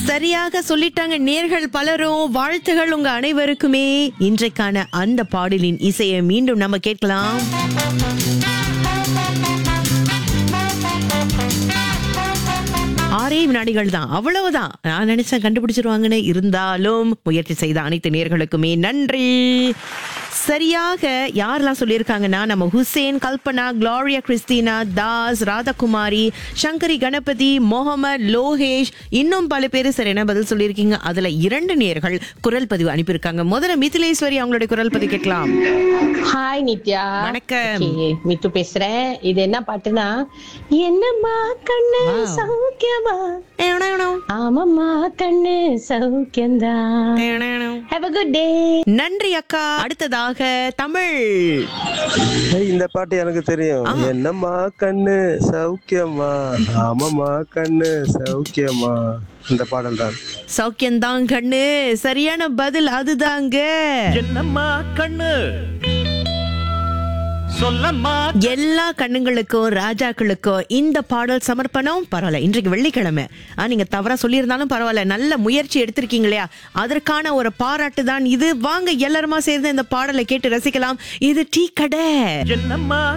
சரியாக சொல்லிட்டாங்க நேர்கள் பலரும் வாழ்த்துகள் உங்க அனைவருக்குமே இன்றைக்கான அந்த பாடலின் இசையை மீண்டும் நம்ம கேட்கலாம் ஆறே வினாடிகள் தான் அவ்வளவுதான் நான் நினைச்சேன் கண்டுபிடிச்சிருவாங்கன்னு இருந்தாலும் முயற்சி செய்த அனைத்து நேர்களுக்குமே நன்றி சரியாக யாரெல்லாம் சொல்லியிருக்காங்கன்னா நம்ம ஹுசேன் கல்பனா குளோரியா கிறிஸ்டினா தாஸ் ராதாகுமாரி சங்கரி கணபதி முகமது லோகேஷ் இன்னும் பல பேர் சரியான பதில் சொல்லியிருக்கீங்க அதுல இரண்டு நேர்கள் குரல் பதிவு அனுப்பியிருக்காங்க முதல்ல மிதிலேஸ்வரி அவங்களுடைய குரல் பதிவு கேட்கலாம் ஹாய் நித்யா வணக்கம். Okay, மித்து பேசுறேன் இது என்ன பாட்டுனா என்னம்மா கண்ணு சௌக்கியமா ஆமாம்மா கண்ணு சௌக்கியம்தான் ஹேவ் அ குட் டே நன்றி அக்கா அடுத்ததாக தமிழ் ஏய், இந்த பாட்டு எனக்கு தெரியும் என்னம்மா கண்ணு சௌக்கியமா ஆமாம்மா கண்ணு சௌக்கியமா இந்த பாடல் தான் சௌக்கியம்தான் கண்ணு சரியான பதில் அதுதாங்க என்னம்மா கண்ணு சொல்லம்மா எல்லா கண்ணுங்களுக்கும் ராஜாக்களுக்கும் இந்த பாடல் சமர்ப்பணம் பரவாயில்ல இன்றைக்கு வெள்ளிக்கிழமை ஆ, நீங்க தவறா சொல்லியிருந்தாலும் பரவாயில்ல நல்ல முயற்சி எடுத்திருக்கீங்க இல்லையா அதற்கான ஒரு பாராட்டு தான் இது வாங்க எல்லாருமா சேர்ந்து இந்த பாடலை கேட்டு ரசிக்கலாம் இது டீ கடை என்னம்மா